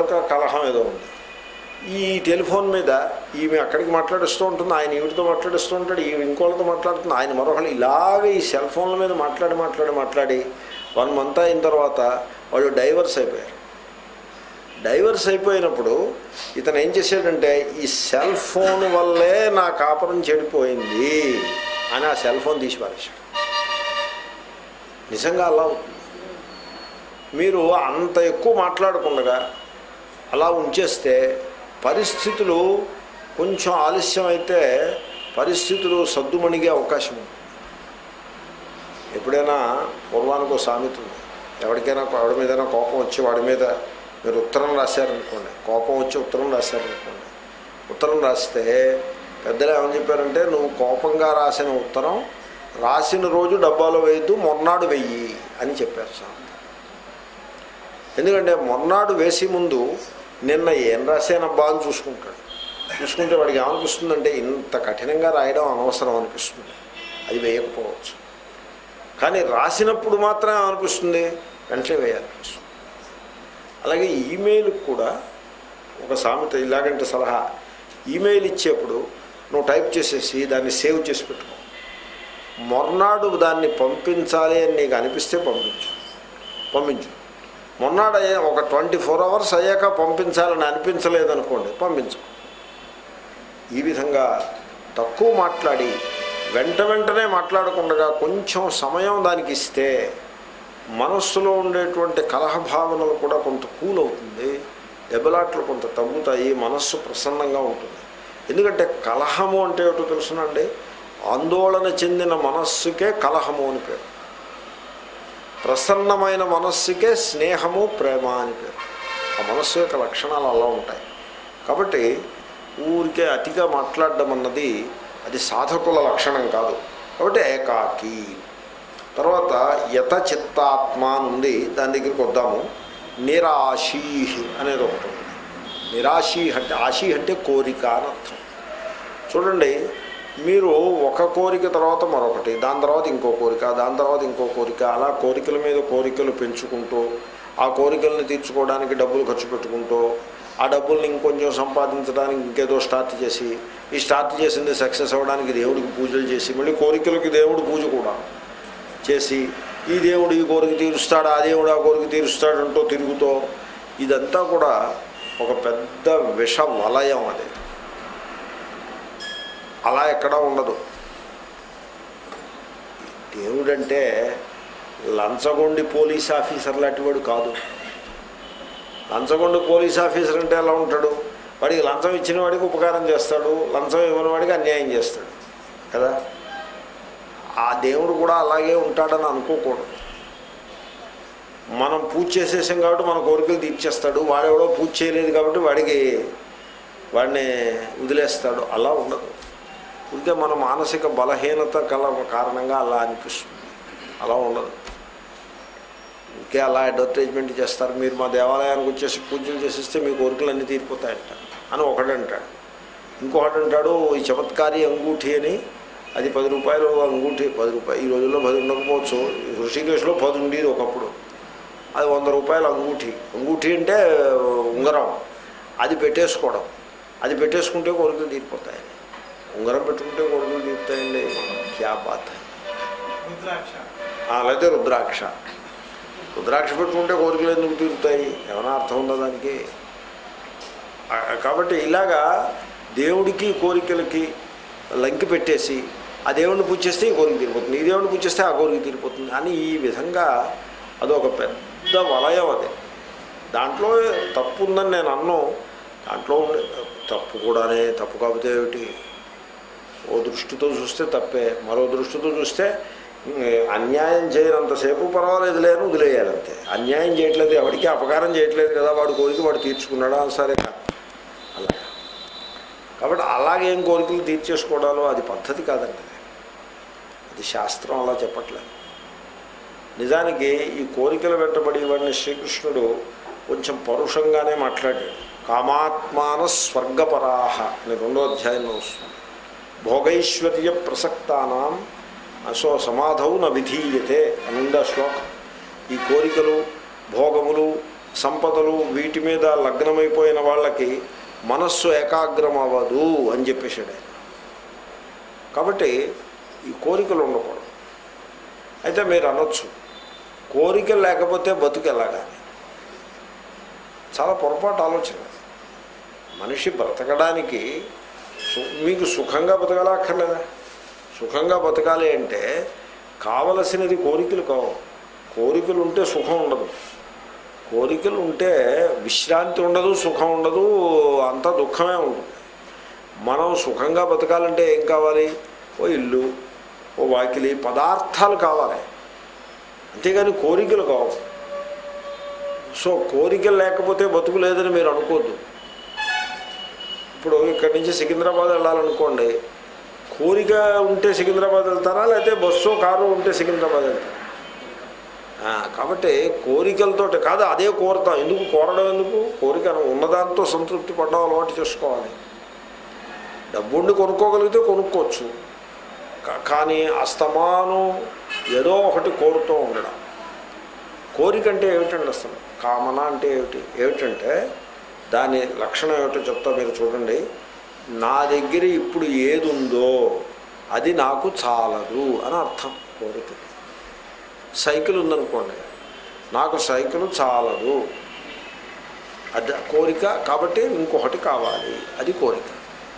యొక్క కలహం ఏదో ఉంది ఈ టెలిఫోన్ మీద ఈమె అక్కడికి మాట్లాడిస్తూ ఉంటుంది ఆయన ఈవిడితో మాట్లాడిస్తూ ఉంటాడు ఈమె ఇంకోళ్ళతో మాట్లాడుతుంది ఆయన మరొకళ్ళు ఇలాగే ఈ సెల్ ఫోన్ల మీద మాట్లాడి మాట్లాడి మాట్లాడి వన్ మంత్ అయిన తర్వాత వాళ్ళు డైవర్స్ అయిపోయారు డైవర్స్ అయిపోయినప్పుడు ఇతను ఏం చేశాడంటే ఈ సెల్ ఫోన్ వల్లే నా కాపురం చెడిపోయింది అని ఆ సెల్ ఫోన్ తీసి పారేశాడు నిజంగా అలా అవుతుంది మీరు అంత ఎక్కువ మాట్లాడకుండా అలా ఉంచేస్తే పరిస్థితులు కొంచెం ఆలస్యం అయితే పరిస్థితులు సద్దుమణిగే అవకాశం ఉంది ఎప్పుడైనా పూర్వానికి ఒక సామెత ఉంది ఎవరికైనా ఎవడి మీదైనా కోపం వచ్చి వాడి మీద మీరు ఉత్తరం రాశారనుకోండి కోపం వచ్చి ఉత్తరం రాశారనుకోండి ఉత్తరం రాస్తే పెద్దలు ఏమని చెప్పారంటే నువ్వు కోపంగా రాసిన ఉత్తరం రాసిన రోజు డబ్బాలో వేయద్దు మొన్నాడు వెయ్యి అని చెప్పారు సామెత ఎందుకంటే మొన్నాడు వేసి ముందు నిన్న ఏం రాశానబ్బా అని చూసుకుంటాడు చూసుకుంటే వాడికి ఏమనిపిస్తుందంటే ఇంత కఠినంగా రాయడం అనవసరం అనిపిస్తుంది అది వేయకపోవచ్చు కానీ రాసినప్పుడు మాత్రం ఏమనిపిస్తుంది వెంటనే వేయాలనిపిస్తుంది అలాగే ఈమెయిల్కి కూడా ఒక సామెత ఇలాగంటే సలహా ఈమెయిల్ ఇచ్చేప్పుడు నువ్వు టైప్ చేసేసి దాన్ని సేవ్ చేసి పెట్టుకో మొన్నాడు దాన్ని పంపించాలి అని నీకు అనిపిస్తే పంపించు పంపించు మొన్నాడు అయ్యా ఒక ట్వంటీ ఫోర్ అవర్స్ అయ్యాక పంపించాలని అనిపించలేదనుకోండి పంపించు ఈ విధంగా తక్కువ మాట్లాడి వెంట వెంటనే మాట్లాడకుండా కొంచెం సమయం దానికి ఇస్తే మనస్సులో ఉండేటువంటి కలహ భావనలు కూడా కొంత కూల్ అవుతుంది దెబ్బలాట్లు కొంత తగ్గుతాయి మనస్సు ప్రసన్నంగా ఉంటుంది ఎందుకంటే కలహము అంటే ఏమిటో తెలుసునండి ఆందోళన చెందిన మనస్సుకే కలహము అని పేరు ప్రసన్నమైన మనస్సుకే స్నేహము ప్రేమ అని పేరు ఆ మనస్సు యొక్క లక్షణాలు అలా ఉంటాయి కాబట్టి ఊరికే అతిగా మాట్లాడడం అన్నది అది సాధకుల లక్షణం కాదు కాబట్టి ఏకాకి తర్వాత యత చిత్తాత్మ అని ఉంది దాని దగ్గరికి వద్దాము నిరాశీ అనేది ఒకటి ఉంది నిరాశీ అంటే ఆశీ అంటే కోరిక అని అర్థం చూడండి మీరు ఒక కోరిక తర్వాత మరొకటి దాని తర్వాత ఇంకో కోరిక దాని తర్వాత ఇంకో కోరిక అలా కోరికల మీద కోరికలు పెంచుకుంటూ ఆ కోరికలను తీర్చుకోవడానికి డబ్బులు ఖర్చు పెట్టుకుంటూ ఆ డబ్బుల్ని ఇంకొంచెం సంపాదించడానికి ఇంకేదో స్టార్ట్ చేసి ఈ స్టార్ట్ చేసింది సక్సెస్ అవ్వడానికి దేవుడికి పూజలు చేసి మళ్ళీ కోరికలకి దేవుడు పూజ కూడా చేసి ఈ దేవుడు ఈ కోరిక తీరుస్తాడు ఆ దేవుడు ఆ కోరిక తీరుస్తాడు అంటూ తిరుగుతూ ఇదంతా కూడా ఒక పెద్ద విష వలయం అది అలా ఎక్కడా ఉండదు దేవుడంటే లంచగొండి పోలీస్ ఆఫీసర్ లాంటివాడు కాదు లంచగొండి పోలీస్ ఆఫీసర్ అంటే ఎలా ఉంటాడు వాడికి లంచం ఇచ్చిన వాడికి ఉపకారం చేస్తాడు లంచం ఇవ్వని వాడికి అన్యాయం చేస్తాడు కదా ఆ దేవుడు కూడా అలాగే ఉంటాడని అనుకోకూడదు మనం పూజ చేసేసాం కాబట్టి మన కోరికలు తీర్చేస్తాడు వాడెవడో పూజ చేయలేదు కాబట్టి వాడికి వాడిని వదిలేస్తాడు అలా ఉండదు ఉంటే మన మానసిక బలహీనత కల కారణంగా అలా అనిపిస్తుంది అలా ఉండదు ఇంకే అలా అడ్వర్టైజ్మెంట్ చేస్తారు మీరు మా దేవాలయానికి వచ్చేసి పూజలు చేసేస్తే మీ కోరికలు అన్నీ తీరిపోతాయంట అని ఒకడు అంటాడు ఇంకొకటి అంటాడు ఈ చమత్కారి అంగూఠి అని అది పది రూపాయలు అంగూఠి పది రూపాయలు ఈ రోజుల్లో పది ఉండకపోవచ్చు ఋషికేశ్లో పది ఉండేది ఒకప్పుడు అది వంద రూపాయలు అంగూఠి అంగూఠి అంటే ఉంగరం అది పెట్టేసుకోవడం అది పెట్టేసుకుంటే కోరికలు తీరిపోతాయి ఉంగరం పెట్టుకుంటే కోరికలు తీరుతాయండి క్యా బాత్ రుద్రాక్ష ఆ, లేకపోతే రుద్రాక్ష రుద్రాక్ష పెట్టుకుంటే కోరికలు ఎందుకు తీరుతాయి ఏమైనా అర్థం ఉందా దానికి ఆ, కాబట్టి ఇలాగా దేవుడికి కోరికలకి లంకి పెట్టేసి ఆ దేవుడిని పూజ చేస్తే ఈ కోరిక తీరిపోతుంది ఈ దేవుడిని పూజ చేస్తే ఆ కోరిక తీరిపోతుంది అని ఈ విధంగా అదొక పెద్ద వలయం అది దాంట్లో తప్పు ఉందని నేను అన్ను దాంట్లో ఉండే తప్పు కూడానే తప్పు కాకపోతే ఏమిటి ఓ దృష్టితో చూస్తే తప్పే మరో దృష్టితో చూస్తే ఉమ్, అన్యాయం చేయనంతసేపు పర్వాలేదు లేని వదిలేయాలంతే అన్యాయం చేయట్లేదు ఎవరికి అపకారం చేయట్లేదు కదా వాడు కోరిక వాడు తీర్చుకున్నాడా సరే కాదు అలా కాబట్టి అలాగేం కోరికలు తీర్చేసుకోవడాలో అది పద్ధతి కాదండి అది. అది శాస్త్రం అలా చెప్పట్లేదు నిజానికి ఈ కోరికలు వెంటబడి వాడిని శ్రీకృష్ణుడు కొంచెం పరుషంగానే మాట్లాడాడు కామాత్మాన స్వర్గపరాహ అని రెండో అధ్యాయంలో వస్తుంది భోగైశ్వర్య ప్రసక్తానాం సో సమాధౌ న విధీయతే అనుంద శ్లోకం ఈ కోరికలు భోగములు సంపదలు వీటి మీద లగ్నమైపోయిన వాళ్ళకి మనస్సు ఏకాగ్రం అవ్వదు అని చెప్పేశాడు ఆయన కాబట్టి ఈ కోరికలు ఉండకూడదు అయితే మీరు అనొచ్చు కోరికలు లేకపోతే బతుకు ఎలాగాని చాలా పొరపాటు ఆలోచన మనిషి బ్రతకడానికి సు- మీకు సుఖంగా బతకాలా అక్కర్లేదా సుఖంగా బతకాలి అంటే కావలసినది కోరికలు కావు కోరికలు ఉంటే సుఖం ఉండదు కోరికలు ఉంటే విశ్రాంతి ఉండదు సుఖం ఉండదు అంతా దుఃఖమే ఉంటుంది మనం సుఖంగా బతకాలంటే ఏం కావాలి ఓ ఇల్లు ఓ వాకిలి పదార్థాలు కావాలి అంతేగాని కోరికలు కావు సో కోరికలు లేకపోతే బతుకు లేదని మీరు అనుకోద్దు ఇప్పుడు ఇక్కడి నుంచి సికింద్రాబాద్ వెళ్ళాలనుకోండి కోరిక ఉంటే సికింద్రాబాద్ వెళ్తారా లేకపోతే బస్సు కారు ఉంటే సికింద్రాబాద్ వెళ్తారా ఆ, కాబట్టి కోరికలతోటి కాదు అదే కోరతాం ఎందుకు కోరడం ఎందుకు కోరిక ఉన్నదాంతో సంతృప్తి పడడం అలవాటు చేసుకోవాలి డబ్బుండి కొనుక్కోగలిగితే కొనుక్కోవచ్చు కా- కానీ అస్తమానం ఏదో ఒకటి కోరుతూ ఉండడం కోరిక అంటే ఏమిటండి అసలు కామన అంటే ఏమిటి ఏమిటంటే దాని లక్షణం ఏమిటో చెప్తా మీరు చూడండి నా దగ్గర ఇప్పుడు ఏది ఉందో అది నాకు చాలదు అని అర్థం కోరిక సైకిల్ ఉందనుకోండి నాకు సైకిల్ చాలదు అది కోరిక కాబట్టి ఇంకొకటి కావాలి అది కోరిక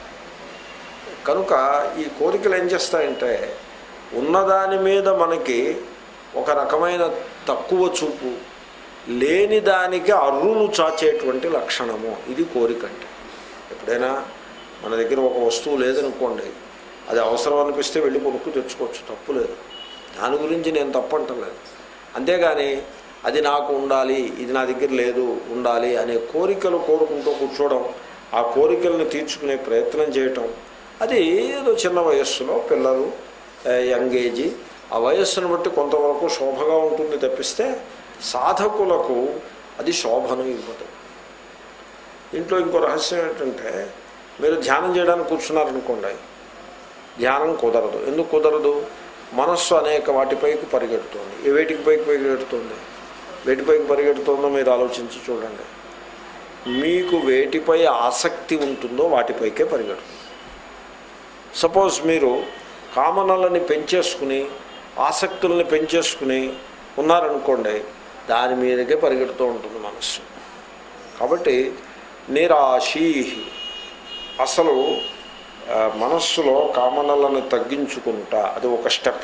కనుక ఈ కోరికలు ఏం చేస్తాయంటే ఉన్నదాని మీద మనకి ఒక రకమైన తక్కువ చూపు లేని దానికి అర్రులు చాచేటువంటి లక్షణము ఇది కోరిక అంటే ఎప్పుడైనా మన దగ్గర ఒక వస్తువు లేదనుకోండి అది అవసరం అనిపిస్తే వెళ్ళి కొనుక్కు తెచ్చుకోవచ్చు తప్పు లేదు దాని గురించి నేను తప్పు అంటలేదు అంతేగాని అది నాకు ఉండాలి ఇది నా దగ్గర లేదు ఉండాలి అనే కోరికలు కోరుకుంటూ కూర్చోవడం ఆ కోరికలను తీర్చుకునే ప్రయత్నం చేయటం అది ఏదో చిన్న వయస్సులో పిల్లలు ఆ, యంగ్ ఏజీ ఆ వయస్సును బట్టి కొంతవరకు శోభగా ఉంటుంది తప్పిస్తే సాధకులకు అది శోభను ఇవ్వదు ఇంట్లో ఇంకో రహస్యం ఏంటంటే మీరు ధ్యానం చేయడానికి కూర్చున్నారనుకోండి ధ్యానం కుదరదు ఎందుకు కుదరదు మనస్సు అనేక వాటిపైకి పరిగెడుతుంది ఏ వేటికి పైకి పరిగెడుతుంది వేటిపైకి పరిగెడుతుందో మీరు ఆలోచించి చూడండి మీకు వేటిపై ఆసక్తి ఉంటుందో వాటిపైకే పరిగెడుతుంది సపోజ్ మీరు కామనలని పెంచేసుకుని ఆసక్తుల్ని పెంచేసుకుని ఉన్నారనుకోండి దాని మీదకే పరిగెడుతూ ఉంటుంది మనస్సు కాబట్టి నిరాశీ అసలు ఆ, మనస్సులో కామనలను తగ్గించుకుంటా అది ఒక స్టెప్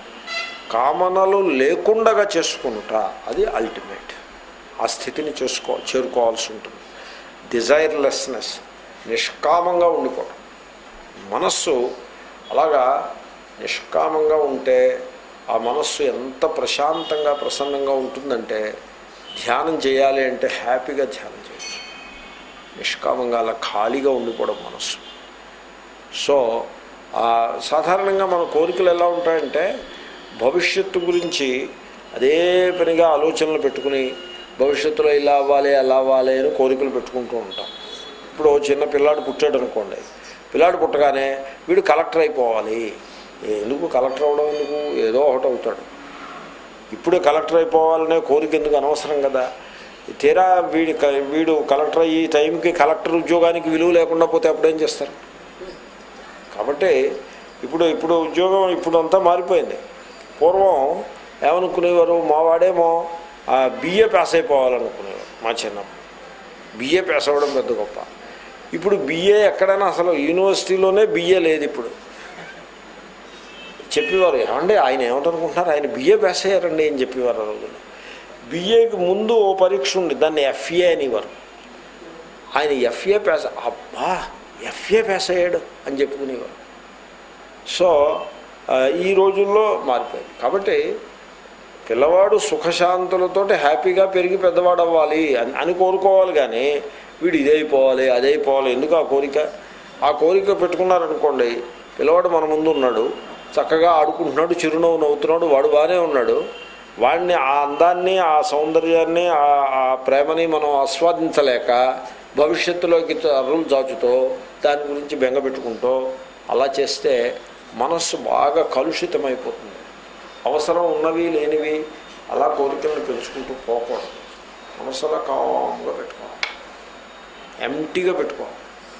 కామనలు లేకుండగా చేసుకుంటా అది అల్టిమేట్ ఆ స్థితిని చేసుకో చేరుకోవాల్సి ఉంటుంది డిజైర్లెస్నెస్ నిష్కామంగా ఉండిపోవడం మనస్సు అలాగా నిష్కామంగా ఉంటే ఆ మనస్సు ఎంత ప్రశాంతంగా ప్రసన్నంగా ఉంటుందంటే ధ్యానం చేయాలి అంటే హ్యాపీగా ధ్యానం చేయొచ్చు నిష్కామంగా అలా ఖాళీగా ఉండిపోవడం మనస్సు సో ఆ, సాధారణంగా మన కోరికలు ఎలా ఉంటాయంటే భవిష్యత్తు గురించి అదే పనిగా ఆలోచనలు పెట్టుకుని భవిష్యత్తులో ఇలా అవ్వాలి అలా అవ్వాలి అని కోరికలు పెట్టుకుంటూ ఉంటాం ఇప్పుడు ఓ చిన్న పిల్లాడు పుట్టాడు అనుకోండి పిల్లాడు పుట్టగానే వీడు కలెక్టర్ అయిపోవాలి ఎందుకు కలెక్టర్ అవడం ఎందుకు ఏదో ఒకటి అవుతాడు ఇప్పుడు కలెక్టర్ అయిపోవాలనే కోరిక ఎందుకు అనవసరం కదా తీరా వీడి క- వీడు కలెక్టర్ అయ్యి ఈ టైంకి కలెక్టర్ ఉద్యోగానికి విలువ లేకుండా పోతే అప్పుడు ఏం చేస్తారు కాబట్టి ఇప్పుడు ఇప్పుడు ఉద్యోగం ఇప్పుడు అంతా మారిపోయింది పూర్వం ఏమనుకునేవారు మా వాడేమో బిఏ పాస్ అయిపోవాలనుకునేవారు మా చిన్నప్పుడు బిఏ పాస్ అవ్వడం పెద్ద గొప్ప ఇప్పుడు బిఏ ఎక్కడైనా అసలు యూనివర్సిటీలోనే బిఏ లేదు ఇప్పుడు చెప్పేవారు ఏమంటే ఆయన ఏమిటనుకుంటున్నారు ఆయన బిఏ పాస్ అయ్యారండి అని చెప్పేవారు ఆ రోజుల్లో బిఏకి ముందు ఓ పరీక్ష ఉంది దాన్ని ఎఫ్ఏ అనేవారు ఆయన ఎఫ్ఏ పాస్ అబ్బా ఎఫ్ఏ పాస్ అయ్యాడు అని చెప్పుకునేవారు సో ఆ, ఈ రోజుల్లో మారిపోయింది కాబట్టి పిల్లవాడు సుఖశాంతులతోటి హ్యాపీగా పెరిగి పెద్దవాడు అవ్వాలి అని అని కోరుకోవాలి కానీ వీడు ఇదే అయిపోవాలి అదే అయిపోవాలి ఎందుకు ఆ కోరిక ఆ కోరిక పెట్టుకున్నారనుకోండి పిల్లవాడు మన ముందు ఉన్నాడు చక్కగా ఆడుకుంటున్నాడు చిరునవ్వు నవ్వుతున్నాడు వాడు బాగానే ఉన్నాడు వాడిని ఆ అందాన్ని ఆ సౌందర్యాన్ని ఆ ఆ ప్రేమని మనం ఆస్వాదించలేక భవిష్యత్తులోకి అర్రులు చాచుతో దాని గురించి బెంగ పెట్టుకుంటూ అలా చేస్తే మనస్సు బాగా కలుషితమైపోతుంది అవసరం ఉన్నవి లేనివి అలా కోరికలను పెంచుకుంటూ పోకూడదు మనసులో కామ్గా పెట్టుకోవాలి ఎంటీగా పెట్టుకోవాలి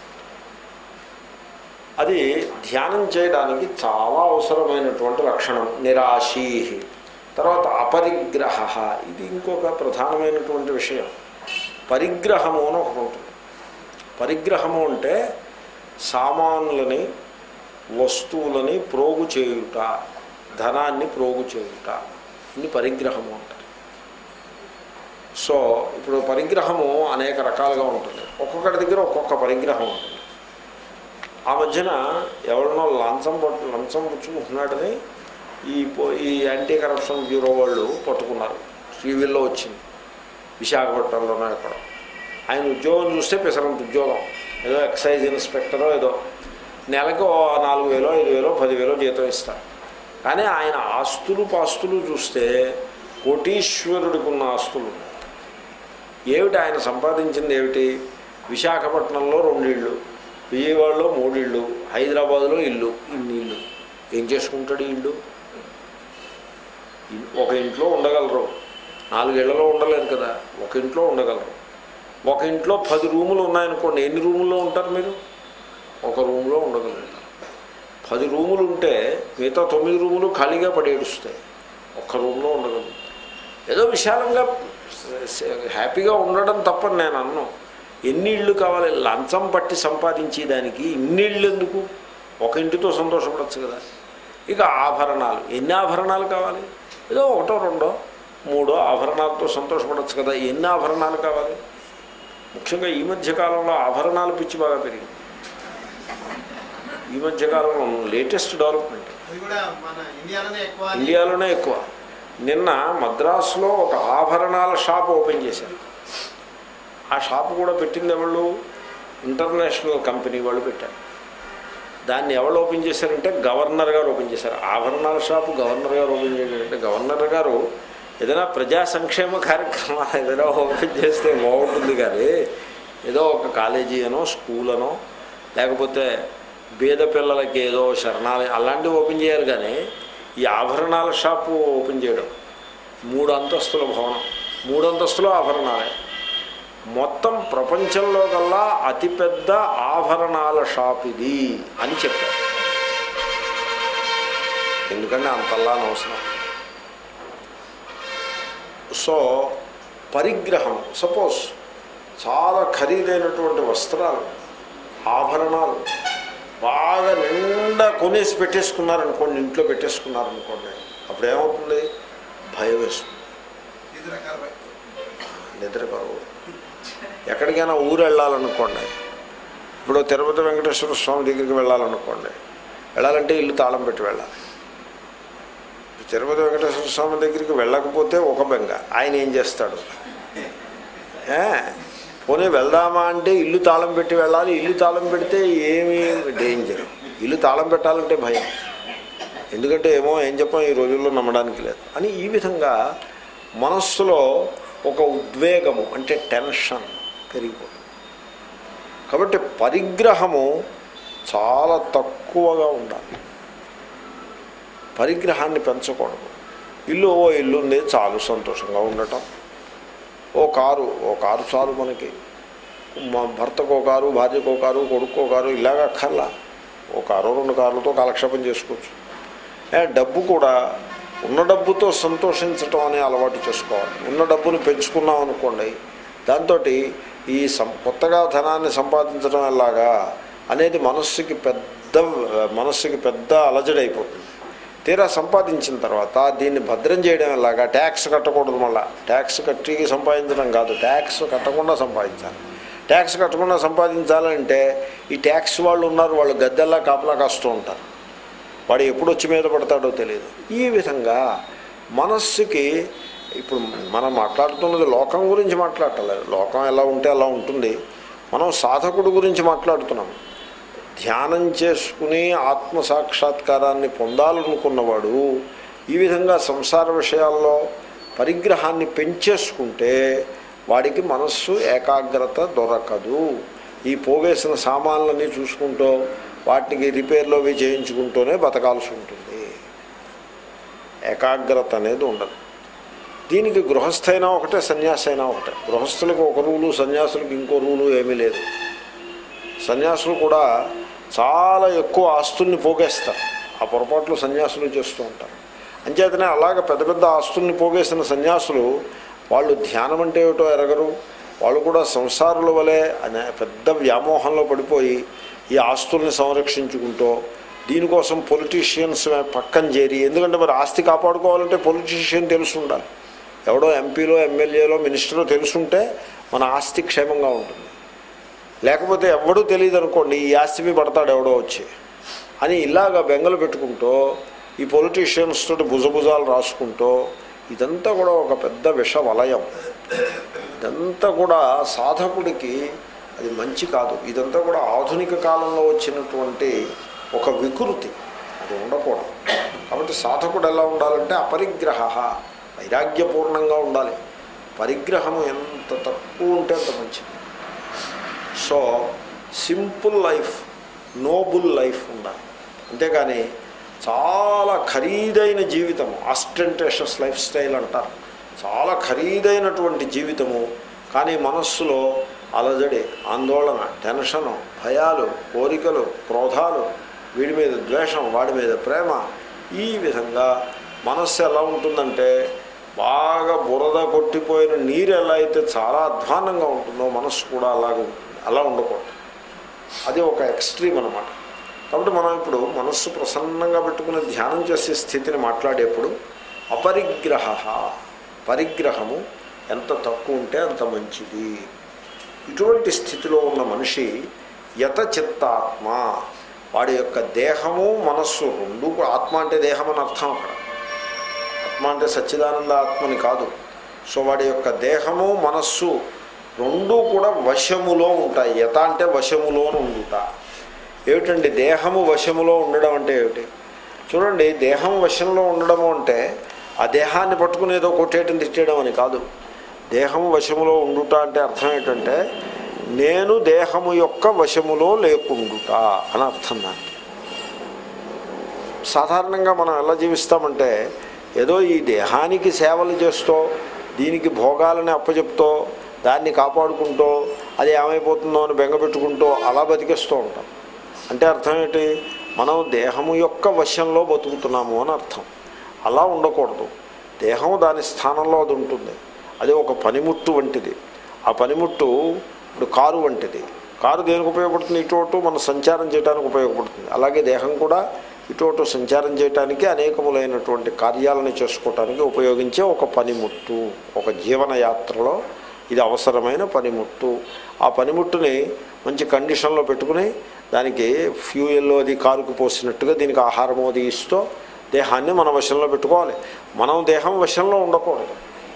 అది ధ్యానం చేయడానికి చాలా అవసరమైనటువంటి లక్షణం నిరాశీ తర్వాత అపరిగ్రహ ఇది ఇంకొక ప్రధానమైనటువంటి విషయం పరిగ్రహము అని ఒకటి ఉంటుంది పరిగ్రహము అంటే సామానులని వస్తువులని ప్రోగు చేయుట ధనాన్ని ప్రోగు చేయుట ఇది పరిగ్రహము అంటారు సో ఇప్పుడు పరిగ్రహము అనేక రకాలుగా ఉంటుంది ఒక్కొక్కటి దగ్గర ఒక్కొక్క పరిగ్రహం ఉంటుంది ఆ మధ్యన ఎవరినో లంచం పట్టు లంచం పుచ్చుకుంటున్నాడని ఈ పో- ఈ యాంటీ కరప్షన్ బ్యూరో వాళ్ళు పట్టుకున్నారు టీవీల్లో వచ్చింది విశాఖపట్నంలోనో ఎక్కడ ఆయన ఉద్యోగం చూస్తే పిసరంత ఉద్యోగం ఏదో ఎక్సైజ్ ఇన్స్పెక్టరో ఏదో నెలకు ఓ నాలుగు వేలో ఐదు వేలో పదివేలో జీతం ఇస్తారు కానీ ఆయన ఆస్తులు పాస్తులు చూస్తే కోటీశ్వరుడికి ఉన్న ఆస్తులు ఉన్నాయి ఏమిటి ఆయన సంపాదించింది ఏమిటి విశాఖపట్నంలో రెండు ఇళ్ళు విజయవాడలో మూడు ఇళ్ళు హైదరాబాదులో ఇల్లు ఇన్ని ఇల్లు ఏం చేసుకుంటాడు ఈ ఇల్లు ఇల్- ఒక ఇంట్లో ఉండగలరు నాలుగేళ్లలో ఉండలేదు కదా ఒక ఇంట్లో ఉండగలరు ఒక ఇంట్లో పది రూములు ఉన్నాయనుకోండి ఎన్ని రూముల్లో ఉంటారు మీరు ఒక రూమ్లో ఉండగలుగుతారు పది రూములు ఉంటే మిగతా తొమ్మిది రూములు ఖాళీగా పడేడుస్తాయి ఒక్క రూమ్లో ఉండగలుగుతారు ఏదో విశాలంగా హ్యాపీగా ఉండడం తప్పని నేను అన్ను ఎన్ని ఇళ్ళు కావాలి లంచం పట్టి సంపాదించేదానికి ఇన్ని ఇళ్ళు ఎందుకు ఒక ఇంటితో సంతోషపడచ్చు కదా ఇక ఆభరణాలు ఎన్ని ఆభరణాలు కావాలి ఏదో ఒకటో రెండో మూడో ఆభరణాలతో సంతోషపడచ్చు కదా ఎన్ని ఆభరణాలు కావాలి ముఖ్యంగా ఈ మధ్య కాలంలో ఆభరణాలు పిచ్చి బాగా పెరిగింది ఈ మధ్య కాలంలో లేటెస్ట్ డెవలప్మెంట్ అది కూడా మన ఇండియాలోనే ఎక్కువ అని ఇండియాలోనే ఎక్కువ నిన్న మద్రాసులో ఒక ఆభరణాల షాప్ ఓపెన్ చేశారు ఆ షాప్ కూడా పెట్టింది ఎవళ్ళు ఇంటర్నేషనల్ కంపెనీ వాళ్ళు పెట్టారు దాన్ని ఎవరు ఓపెన్ చేశారంటే గవర్నర్ గారు ఓపెన్ చేశారు ఆభరణాల షాపు గవర్నర్ గారు ఓపెన్ చేయడం అంటే గవర్నర్ గారు ఏదైనా ప్రజా సంక్షేమ కార్యక్రమాలు ఏదైనా ఓపెన్ చేస్తే బాగుంటుంది కానీ ఏదో ఒక కాలేజీ అనో స్కూల్ అనో లేకపోతే బీద పిల్లలకి ఏదో శరణాలయం అలాంటివి ఓపెన్ చేయాలి కానీ ఈ ఆభరణాల షాపు ఓపెన్ చేయడం మూడు అంతస్తుల భవనం మూడు అంతస్తులు ఆభరణాలే మొత్తం ప్రపంచంలో కల్లా అతిపెద్ద ఆభరణాల షాప్ ఇది అని చెప్పారు ఎందుకంటే అంతల్లా అవసరం సో పరిగ్రహం సపోజ్ చాలా ఖరీదైనటువంటి వస్త్రాలు ఆభరణాలు బాగా నిండా కొనేసి పెట్టేసుకున్నారనుకోండి ఇంట్లో పెట్టేసుకున్నారనుకోండి అప్పుడు ఏమవుతుంది భయం వేస్తుంది ఐదు రకాల బయట నిద్ర కరువు ఎక్కడికైనా ఊరు వెళ్ళాలనుకోండి ఇప్పుడు తిరుపతి వెంకటేశ్వర స్వామి దగ్గరికి వెళ్ళాలనుకోండి వెళ్ళాలంటే ఇల్లు తాళం పెట్టి వెళ్ళాలి తిరుపతి వెంకటేశ్వర స్వామి దగ్గరికి వెళ్ళకపోతే ఒక బెంగ ఆయన ఏం చేస్తాడు ఏ పోనీ వెళ్దామా అంటే ఇల్లు తాళం పెట్టి వెళ్ళాలి ఇల్లు తాళం పెడితే ఏమీ డేంజర్ ఇల్లు తాళం పెట్టాలంటే భయం ఎందుకంటే ఏమో ఏం చెప్పాం ఈ రోజుల్లో నమ్మడానికి లేదు అని ఈ విధంగా మనస్సులో ఒక ఉద్వేగము అంటే టెన్షన్ పెరిగిపోతుంది కాబట్టి పరిగ్రహము చాలా తక్కువగా ఉండాలి పరిగ్రహాన్ని పెంచకూడదు ఇల్లు ఓ ఇల్లు ఉంది చాలు సంతోషంగా ఉండటం ఓ కారు ఓ కారు చాలు మనకి మా భర్తకో కారు భార్యకో కారు కొడుకో కారు ఇలాగ అక్కర్లా ఓ కారు రెండు కార్లతో కాలక్షేపం చేసుకోవచ్చు ఏ డబ్బు కూడా ఉన్న డబ్బుతో సంతోషించటం అనే అలవాటు చేసుకోవాలి ఉన్న డబ్బును పెంచుకున్నాం అనుకోండి దాంతో ఈ సం కొత్తగా ధనాన్ని సంపాదించడం ఎలాగా అనేది మనస్సుకి పెద్ద మనస్సుకి పెద్ద అలజడైపోతుంది తీరా సంపాదించిన తర్వాత దీన్ని భద్రం చేయడం ఎలాగా ట్యాక్స్ కట్టకూడదు మళ్ళా ట్యాక్స్ కట్టి సంపాదించడం కాదు ట్యాక్స్ కట్టకుండా సంపాదించాలి ట్యాక్స్ కట్టకుండా సంపాదించాలంటే ఈ ట్యాక్స్ వాళ్ళు ఉన్నారు వాళ్ళు గద్దెల్లా కాపలా కాస్తూ ఉంటారు వాడు ఎప్పుడు వచ్చి మీద పడతాడో తెలియదు ఈ విధంగా మనస్సుకి ఇప్పుడు మనం మాట్లాడుతున్నది లోకం గురించి మాట్లాడటలేదు లోకం ఎలా ఉంటే అలా ఉంటుంది మనం సాధకుడు గురించి మాట్లాడుతున్నాం ధ్యానం చేసుకుని ఆత్మ సాక్షాత్కారాన్ని పొందాలనుకున్నవాడు ఈ విధంగా సంసార విషయాల్లో పరిగ్రహాన్ని పెంచేసుకుంటే వాడికి మనస్సు ఏకాగ్రత దొరకదు ఈ పోగేసిన సామాన్లన్నీ చూసుకుంటూ వాటికి రిపేర్లు అవి చేయించుకుంటూనే బతకాల్సి ఉంటుంది ఏకాగ్రత అనేది ఉండదు దీనికి గృహస్థైనా ఒకటే సన్యాసి అయినా ఒకటే గృహస్థులకు ఒక రూలు సన్యాసులకు ఇంకో రూలు ఏమీ లేదు సన్యాసులు కూడా చాలా ఎక్కువ ఆస్తుల్ని పోగేస్తారు ఆ పొరపాట్లు సన్యాసులు చేస్తూ ఉంటారు అంచేతనే అలాగ పెద్ద పెద్ద ఆస్తుల్ని పోగేసిన సన్యాసులు వాళ్ళు ధ్యానం అంటే ఏమిటో ఎరగరు వాళ్ళు కూడా సంసారుల వలె అనే పెద్ద వ్యామోహంలో పడిపోయి ఈ ఆస్తుల్ని సంరక్షించుకుంటూ దీనికోసం పొలిటీషియన్స్ పక్కన చేరి ఎందుకంటే మరి ఆస్తి కాపాడుకోవాలంటే పొలిటీషియన్ తెలిసి ఉండాలి ఎవడో ఎంపీలో ఎమ్మెల్యేలో మినిస్టరో తెలుసుంటే మన ఆస్తి క్షేమంగా ఉంటుంది లేకపోతే ఎవడూ తెలియదు అనుకోండి ఈ ఆస్తి మీద పడతాడు ఎవడో వచ్చి అని ఇలాగా బెంగలు పెట్టుకుంటూ ఈ పొలిటీషియన్స్ తోటి భుజభుజాలు రాసుకుంటూ ఇదంతా కూడా ఒక పెద్ద విష వలయం ఇదంతా కూడా సాధకుడికి అది మంచి కాదు ఇదంతా కూడా ఆధునిక కాలంలో వచ్చినటువంటి ఒక వికృతి అది ఉండకూడదు కాబట్టి సాధకుడు ఎలా ఉండాలంటే అపరిగ్రహ వైరాగ్యపూర్ణంగా ఉండాలి పరిగ్రహము ఎంత తక్కువ ఉంటే అంత మంచిది so simple life noble life ఉండాలి అంతేగాని చాలా ఖరీదైన జీవితము ఆస్టెంటేషస్ లైఫ్ స్టైల్ అంటారు చాలా ఖరీదైనటువంటి జీవితము కానీ మనస్సులో అలజడి ఆందోళన టెన్షను భయాలు కోరికలు క్రోధాలు వీడి మీద ద్వేషం వాడి మీద ప్రేమ ఈ విధంగా మనస్సు ఎలా ఉంటుందంటే బాగా బురద కొట్టిపోయిన నీరు ఎలా అయితే చాలా అధ్వానంగా ఉంటుందో మనస్సు కూడా అలాగే ఉంటుంది అలా ఉండకూడదు అది ఒక ఎక్స్ట్రీమ్ అనమాట కాబట్టి మనం ఇప్పుడు మనస్సు ప్రసన్నంగా పెట్టుకుని ధ్యానం చేసే స్థితిని మాట్లాడేప్పుడు అపరిగ్రహ పరిగ్రహము ఎంత తక్కువ ఉంటే అంత మంచిది ఇటువంటి స్థితిలో ఉన్న మనిషి యత చిత్తాత్మ వాడి యొక్క దేహము మనస్సు రెండు కూడా- ఆత్మ అంటే దేహం అని అర్థం అక్కడ ఆత్మ అంటే సచ్చిదానంద ఆత్మని కాదు సో వాడి యొక్క దేహము మనస్సు రెండూ కూడా వశములో ఉంటాయి యత అంటే వశములోను ఉండుట ఏమిటండి దేహము వశములో ఉండడం అంటే ఏమిటి చూడండి దేహం వశంలో ఉండడము అంటే ఆ దేహాన్ని పట్టుకుని ఏదో కొట్టేయటం తిట్టేయడం అని కాదు దేహము వశములో ఉండుట అంటే అర్థం ఏంటంటే నేను దేహము యొక్క వశములో లేకుండుట అని అర్థం దానికి సాధారణంగా మనం ఎలా జీవిస్తామంటే ఏదో ఈ దేహానికి సేవలు చేస్తూ దీనికి భోగాలని అప్పచెప్తూ దాన్ని కాపాడుకుంటూ అది ఏమైపోతుందో అని బెంగపెట్టుకుంటూ అలా బతికేస్తూ ఉంటాం అంటే అర్థం ఏంటి మనం దేహము యొక్క వశంలో బతుకుతున్నాము అని అర్థం అలా ఉండకూడదు దేహం దాని స్థానంలో అది ఉంటుంది అది ఒక పనిముట్టు వంటిది ఆ పనిముట్టు ఇప్పుడు కారు వంటిది కారు దేనికి ఉపయోగపడుతుంది ఇటు అటు మనం సంచారం చేయడానికి ఉపయోగపడుతుంది అలాగే దేహం కూడా ఇటు అటు సంచారం చేయడానికి అనేకములైనటువంటి కార్యాలను చేసుకోవటానికి ఉపయోగించే ఒక పనిముట్టు ఒక జీవన యాత్రలో ఇది అవసరమైన పనిముట్టు ఆ పనిముట్టుని మంచి కండిషన్లో పెట్టుకుని దానికి ఫ్యూయల్ అది కారుకు పోసినట్టుగా దీనికి ఆహారం అది ఇస్తూ దేహాన్ని మన వశంలో పెట్టుకోవాలి మనం దేహం వశంలో ఉండకూడదు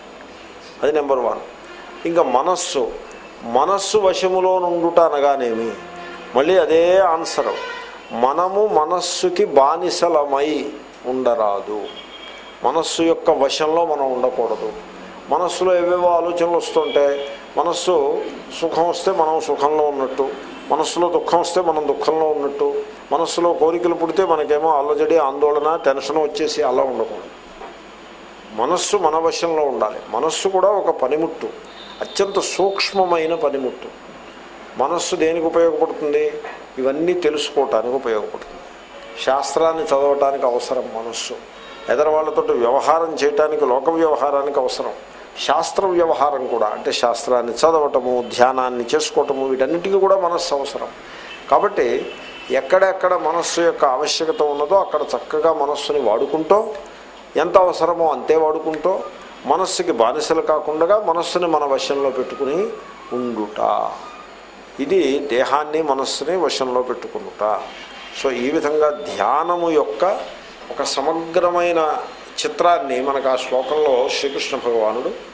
అది నెంబర్ వన్ ఇంకా మనస్సు మనస్సు వశములో నుండుట అనగానేమి మళ్ళీ అదే ఆన్సర్ మనము మనస్సుకి బానిసలమై ఉండరాదు మనస్సు యొక్క వశంలో మనం ఉండకూడదు మనస్సులో ఏవేవో ఆలోచనలు వస్తుంటే మనస్సు సుఖం వస్తే మనం సుఖంలో ఉన్నట్టు మనస్సులో దుఃఖం వస్తే మనం దుఃఖంలో ఉన్నట్టు మనస్సులో కోరికలు పుడితే మనకేమో అల్లజడి ఆందోళన టెన్షన్ వచ్చేసి అలా ఉండకూడదు మనస్సు మన వశంలో ఉండాలి మనస్సు కూడా ఒక పనిముట్టు అత్యంత సూక్ష్మమైన పనిముట్టు మనస్సు దేనికి ఉపయోగపడుతుంది ఇవన్నీ తెలుసుకోవటానికి ఉపయోగపడుతుంది శాస్త్రాన్ని చదవటానికి అవసరం మనస్సు ఎదరవాళ్ళతో వ్యవహారం చేయటానికి లోక వ్యవహారానికి అవసరం శాస్త్ర వ్యవహారం కూడా అంటే శాస్త్రాన్ని చదవటము ధ్యానాన్ని చేసుకోవటము వీటన్నిటికీ కూడా మనస్సు అవసరం కాబట్టి ఎక్కడెక్కడ మనస్సు యొక్క ఆవశ్యకత ఉన్నదో అక్కడ చక్కగా మనస్సుని వాడుకుంటూ ఎంత అవసరమో అంతే వాడుకుంటూ మనస్సుకి బానిసలు కాకుండా మనస్సుని మన వశంలో పెట్టుకుని ఉండుట ఇది దేహాన్ని మనస్సుని వశంలో పెట్టుకునుట సో ఈ విధంగా ధ్యానము యొక్క ఒక సమగ్రమైన చిత్రాన్ని మనకు ఆ శ్లోకంలో శ్రీకృష్ణ భగవానుడు